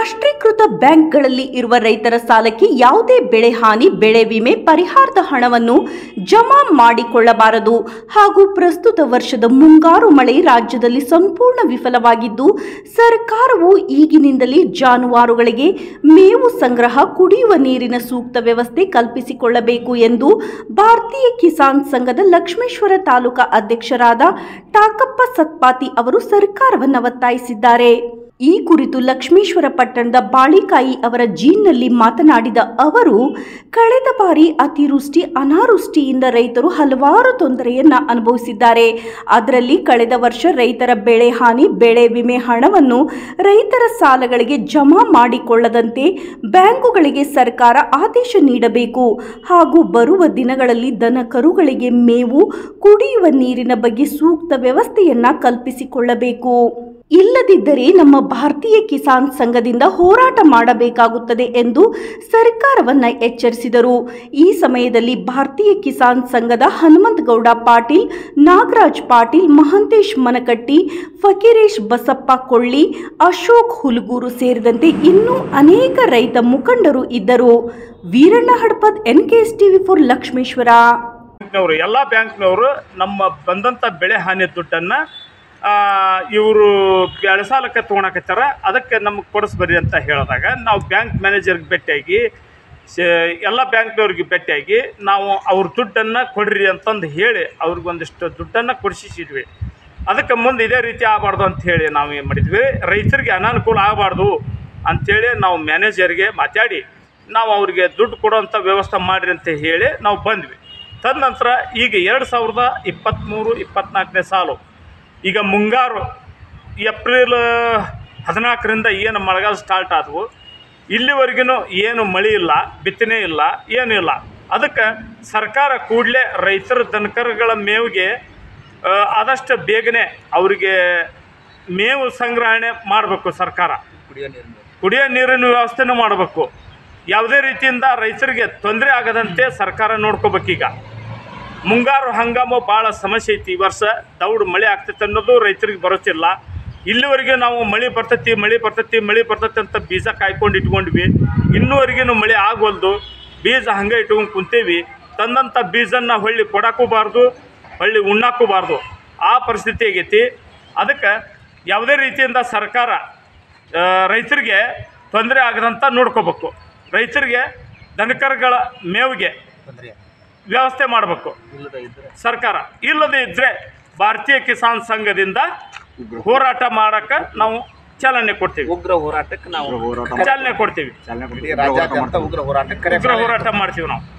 ರಾಷ್ಟ್ರೀಕೃತ ಬ್ಯಾಂಕ್ಗಳಲ್ಲಿ ಇರುವ ರೈತರ ಸಾಲಕ್ಕೆ ಯಾವುದೇ ಬೆಳೆ ಹಾನಿ ಬೆಳೆ ವಿಮೆ ಪರಿಹಾರದ ಹಣವನ್ನು ಜಮಾ ಮಾಡಿಕೊಳ್ಳಬಾರದು ಹಾಗೂ ಪ್ರಸ್ತುತ ವರ್ಷದ ಮುಂಗಾರು ಮಳೆ ರಾಜ್ಯದಲ್ಲಿ ಸಂಪೂರ್ಣ ವಿಫಲವಾಗಿದ್ದು ಸರ್ಕಾರವು ಈಗಿನಿಂದಲೇ ಜಾನುವಾರುಗಳಿಗೆ ಮೇವು ಸಂಗ್ರಹ ಕುಡಿಯುವ ನೀರಿನ ಸೂಕ್ತ ವ್ಯವಸ್ಥೆ ಕಲ್ಪಿಸಿಕೊಳ್ಳಬೇಕು ಎಂದು ಭಾರತೀಯ ಕಿಸಾನ್ ಸಂಘದ ಲಕ್ಷ್ಮೇಶ್ವರ ತಾಲೂಕಾ ಅಧ್ಯಕ್ಷರಾದ ಟಾಕಪ್ಪ ಸತ್ಪಾತಿ ಅವರು ಸರ್ಕಾರವನ್ನು ಒತ್ತಾಯಿಸಿದ್ದಾರೆ ಈ ಕುರಿತು ಲಕ್ಷ್ಮೇಶ್ವರ ಪಟ್ಟಣದ ಬಾಳಿಕಾಯಿ ಅವರ ಜೀನ್ನಲ್ಲಿ ಮಾತನಾಡಿದ ಅವರು ಕಳೆದ ಬಾರಿ ಅತಿವೃಷ್ಟಿ ಅನಾವೃಷ್ಟಿಯಿಂದ ರೈತರು ಹಲವಾರು ತೊಂದರೆಯನ್ನ ಅನುಭವಿಸಿದ್ದಾರೆ ಅದರಲ್ಲಿ ಕಳೆದ ವರ್ಷ ರೈತರ ಬೆಳೆ ಹಾನಿ ಬೆಳೆ ವಿಮೆ ಹಣವನ್ನು ರೈತರ ಸಾಲಗಳಿಗೆ ಜಮಾ ಮಾಡಿಕೊಳ್ಳದಂತೆ ಬ್ಯಾಂಕುಗಳಿಗೆ ಸರ್ಕಾರ ಆದೇಶ ನೀಡಬೇಕು ಹಾಗೂ ಬರುವ ದಿನಗಳಲ್ಲಿ ದನ ಕರುಗಳಿಗೆ ಮೇವು ಕುಡಿಯುವ ನೀರಿನ ಬಗ್ಗೆ ಸೂಕ್ತ ವ್ಯವಸ್ಥೆಯನ್ನ ಕಲ್ಪಿಸಿಕೊಳ್ಳಬೇಕು ಇಲ್ಲದಿದ್ದರೆ ನಮ್ಮ ಭಾರತೀಯ ಕಿಸಾನ್ ಸಂಘದಿಂದ ಹೋರಾಟ ಮಾಡಬೇಕಾಗುತ್ತದೆ ಎಂದು ಸರ್ಕಾರವನ್ನ ಎಚ್ಚರಿಸಿದರು ಈ ಸಮಯದಲ್ಲಿ ಭಾರತೀಯ ಕಿಸಾನ್ ಸಂಘದ ಹನುಮಂತ ಗೌಡ ಪಾಟೀಲ್ ನಾಗರಾಜ್ ಪಾಟೀಲ್ ಮಹಂತೇಶ್ ಮನಕಟ್ಟಿ ಫಕೀರೇಶ್ ಬಸಪ್ಪ ಕೊಳ್ಳಿ ಅಶೋಕ್ ಹುಲಗೂರು ಸೇರಿದಂತೆ ಇನ್ನೂ ಅನೇಕ ರೈತ ಮುಖಂಡರು ಇದ್ದರು Veeranna Hadapad N K S TV for Lakshmeshwar ಬ್ಯಾಂಕ್ನವರು ಎಲ್ಲ ಬ್ಯಾಂಕ್ನವರು ನಮ್ಮ ಬಂದಂಥ ಬೆಳೆ ಹಾನಿ ದುಡ್ಡನ್ನು ಇವರು ಬೆಳೆ ಸಾಲಕ್ಕೆ ತೊಗೊಳಕತ್ತಾರ ಅದಕ್ಕೆ ನಮಗೆ ಕೊಡಿಸ್ಬರ್ರಿ ಅಂತ ಹೇಳಿದಾಗ ನಾವು ಬ್ಯಾಂಕ್ ಮ್ಯಾನೇಜರ್ಗೆ ಭೇಟಿಯಾಗಿ ಸ- ಎಲ್ಲ ಬ್ಯಾಂಕ್ನವ್ರಿಗೆ ಭೇಟಿಯಾಗಿ ನಾವು ಅವ್ರ ದುಡ್ಡನ್ನು ಕೊಡ್ರಿ ಅಂತಂದು ಹೇಳಿ ಅವ್ರಿಗೊಂದಿಷ್ಟು ದುಡ್ಡನ್ನು ಕೊಡಿಸಿದ್ವಿ ಅದಕ್ಕೆ ಮುಂದೆ ಇದೇ ರೀತಿ ಆಗಬಾರ್ದು ಅಂತ ಹೇಳಿ ನಾವು ಏನು ಮಾಡಿದ್ವಿ ರೈತರಿಗೆ ಅನಾನುಕೂಲ ಆಗಬಾರ್ದು ಅಂಥೇಳಿ ನಾವು ಮ್ಯಾನೇಜರ್ಗೆ ಮಾತಾಡಿ ನಾವು ಅವ್ರಿಗೆ ದುಡ್ಡು ಕೊಡೋಂಥ ವ್ಯವಸ್ಥೆ ಮಾಡಿರಿ ಅಂತ ಹೇಳಿ ನಾವು ಬಂದ್ವಿ ತದನಂತರ ಈಗ ಎರಡು ಸಾವಿರದ ಇಪ್ಪತ್ತ್ಮೂರು ಇಪ್ಪತ್ತ್ನಾಲ್ಕನೇ ಸಾಲು ಈಗ ಮುಂಗಾರು ಏಪ್ರಿಲ್ ಹದಿನಾಲ್ಕರಿಂದ ಏನು ಮಳೆಗಾಲ ಸ್ಟಾರ್ಟ್ ಆದವು ಇಲ್ಲಿವರೆಗೂ ಏನು ಮಳೆ ಇಲ್ಲ ಬಿತ್ತನೆ ಇಲ್ಲ ಏನೂ ಇಲ್ಲ ಅದಕ್ಕೆ ಸರ್ಕಾರ ಕೂಡಲೇ ರೈತರ ದನಕರುಗಳ ಮೇವಿಗೆ ಆ, ಆದಷ್ಟು ಬೇಗನೆ ಅವರಿಗೆ ಮೇವು ಸಂಗ್ರಹಣೆ ಮಾಡಬೇಕು ಸರ್ಕಾರ ಕುಡಿಯೋ ನೀರಿನ ವ್ಯವಸ್ಥೆನೂ ಮಾಡಬೇಕು ಯಾವುದೇ ರೀತಿಯಿಂದ ರೈತರಿಗೆ ತೊಂದರೆ ಆಗದಂತೆ ಸರ್ಕಾರ ನೋಡ್ಕೋಬೇಕೀಗ ಮುಂಗಾರು ಹಂಗಾಮು ಭಾಳ ಸಮಸ್ಯೆ ಐತಿ ಈ ವರ್ಷ ದೌಡ್ ಮಳೆ ಆಗ್ತೈತೆ ಅನ್ನೋದು ರೈತರಿಗೆ ಬರೋತಿಲ್ಲ ಇಲ್ಲಿವರೆಗೆ ನಾವು ಮಳೆ ಬರ್ತೈತಿ ಮಳೆ ಬರ್ತೈತಿ ಮಳೆ ಬರ್ತೈತಿ ಅಂತ ಬೀಜ ಕಾಯ್ಕೊಂಡು ಇಟ್ಕೊಂಡ್ವಿ ಇನ್ನೂವರೆಗೂ ಮಳೆ ಆಗೋಲ್ದು ಬೀಜ ಹಂಗೆ ಇಟ್ಕೊಂಡು ಕುಂತೇವಿ ತಂದಂಥ ಬೀಜನ್ನ ಹೊಳ್ಳಿ ಕೊಡಕ್ಕೂಬಾರ್ದು ಹೊಳ್ಳಿ ಉಣ್ಣಕ್ಕೂಬಾರ್ದು ಆ ಪರಿಸ್ಥಿತಿ ಆಗೈತಿ ಅದಕ್ಕೆ ಯಾವುದೇ ರೀತಿಯಿಂದ ಸರ್ಕಾರ ಆ, ರೈತರಿಗೆ ತೊಂದರೆ ಆಗದಂತ ನೋಡ್ಕೋಬೇಕು ರೈತರಿಗೆ ದನಕರುಗಳ ಮೇವಿಗೆ ವ್ಯವಸ್ಥೆ ಮಾಡಬೇಕು ಸರ್ಕಾರ ಇಲ್ಲದೇ ಇದ್ದರೆ ಭಾರತೀಯ ಕಿಸಾನ್ ಸಂಘದಿಂದ ಹೋರಾಟ ಮಾಡಕ್ಕೆ ನಾವು ಚಾಲನೆ ಕೊಡ್ತೀವಿ ಉಗ್ರ ಹೋರಾಟಕ್ಕೆ ನಾವು ಚಾಲನೆ ಕೊಡ್ತೀವಿ ಇಡೀ ರಾಜ್ಯಾದ್ಯಂತ ಉಗ್ರ ಹೋರಾಟಕ್ಕೆ ಕರೆ ಉಗ್ರ ಹೋರಾಟ ಮಾಡ್ತೀವಿ ನಾವು